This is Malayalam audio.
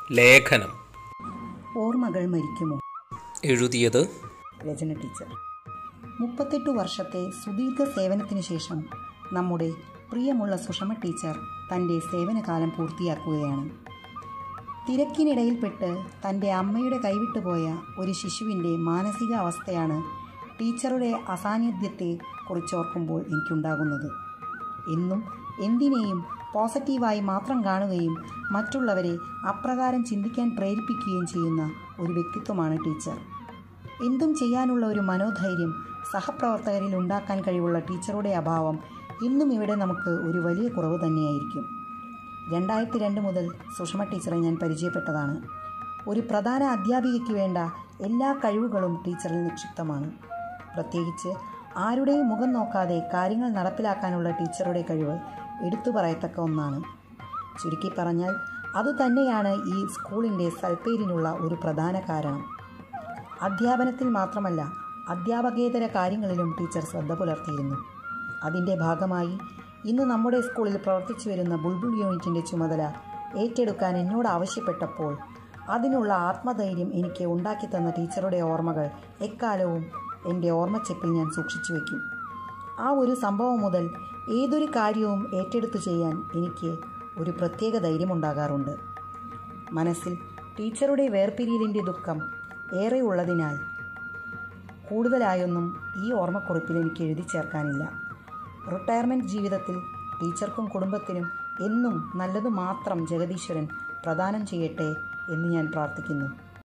ലേഖനം ഓർമ്മകൾ മരിക്കുമോ എഴുതിയത് രചന ടീച്ചർ മുപ്പത്തെട്ട് വർഷത്തെ സുദീർഘ സേവനത്തിന് ശേഷം നമ്മുടെ പ്രിയമുള്ള സുഷമ ടീച്ചർ തൻ്റെ സേവനകാലം പൂർത്തിയാക്കുകയാണ് തിരക്കിനിടയിൽപ്പെട്ട് തൻ്റെ അമ്മയുടെ കൈവിട്ടുപോയ ഒരു ശിശുവിൻ്റെ മാനസിക അവസ്ഥയാണ് ടീച്ചറുടെ അസാന്നിധ്യത്തെ കുറിച്ചോർക്കുമ്പോൾ എനിക്കുണ്ടാകുന്നത് എന്നും എന്തിനേയും പോസിറ്റീവായി മാത്രം കാണുകയും മറ്റുള്ളവരെ അപ്രകാരം ചിന്തിക്കാൻ പ്രേരിപ്പിക്കുകയും ചെയ്യുന്ന ഒരു വ്യക്തിത്വമാണ് ടീച്ചർ എന്തും ചെയ്യാനുള്ള ഒരു മനോധൈര്യം സഹപ്രവർത്തകരിൽ ഉണ്ടാക്കാൻ കഴിവുള്ള ടീച്ചറുടെ അഭാവം ഇന്നും ഇവിടെ നമുക്ക് ഒരു വലിയ കുറവ് തന്നെയായിരിക്കും രണ്ടായിരത്തി രണ്ട് മുതൽ സുഷമ ടീച്ചറെ ഞാൻ പരിചയപ്പെട്ടതാണ് ഒരു പ്രധാന അധ്യാപികയ്ക്ക് വേണ്ട എല്ലാ കഴിവുകളും ടീച്ചറിൽ നിക്ഷിപ്തമാണ് പ്രത്യേകിച്ച് ആരുടെയും മുഖം നോക്കാതെ കാര്യങ്ങൾ നടപ്പിലാക്കാനുള്ള ടീച്ചറുടെ കഴിവ് എടുത്തു പറയത്തക്ക ഒന്നാണ് ചുരുക്കി പറഞ്ഞാൽ അതുതന്നെയാണ് ഈ സ്കൂളിൻ്റെ സൽപ്പേരിനുള്ള ഒരു പ്രധാന കാരണം അധ്യാപനത്തിൽ മാത്രമല്ല അധ്യാപകേതര കാര്യങ്ങളിലും ടീച്ചർ ശ്രദ്ധ പുലർത്തിയിരുന്നു അതിൻ്റെ ഭാഗമായി ഇന്ന് നമ്മുടെ സ്കൂളിൽ പ്രവർത്തിച്ചു വരുന്ന ബുൾബുൾ യൂണിറ്റിൻ്റെ ചുമതല ഏറ്റെടുക്കാൻ എന്നോട് ആവശ്യപ്പെട്ടപ്പോൾ അതിനുള്ള ആത്മധൈര്യം എനിക്ക് ഉണ്ടാക്കി തന്ന ടീച്ചറുടെ ഓർമ്മകൾ എക്കാലവും എൻ്റെ ഓർമ്മച്ചെപ്പിൽ ഞാൻ സൂക്ഷിച്ചു വയ്ക്കും ആ ഒരു സംഭവം മുതൽ ഏതൊരു കാര്യവും ഏറ്റെടുത്തു ചെയ്യാൻ എനിക്ക് ഒരു പ്രത്യേക ധൈര്യമുണ്ടാകാറുണ്ട് മനസ്സിൽ ടീച്ചറുടെ വേർപിരിയലിൻ്റെ ദുഃഖം ഏറെ ഉള്ളതിനാൽ കൂടുതലായൊന്നും ഈ ഓർമ്മക്കുറിപ്പിൽ എനിക്ക് എഴുതി ചേർക്കാനില്ല റിട്ടയർമെൻറ്റ് ജീവിതത്തിൽ ടീച്ചർക്കും കുടുംബത്തിനും എന്നും നല്ലത് മാത്രം ജഗദീശ്വരൻ പ്രദാനം ചെയ്യട്ടെ എന്ന് ഞാൻ പ്രാർത്ഥിക്കുന്നു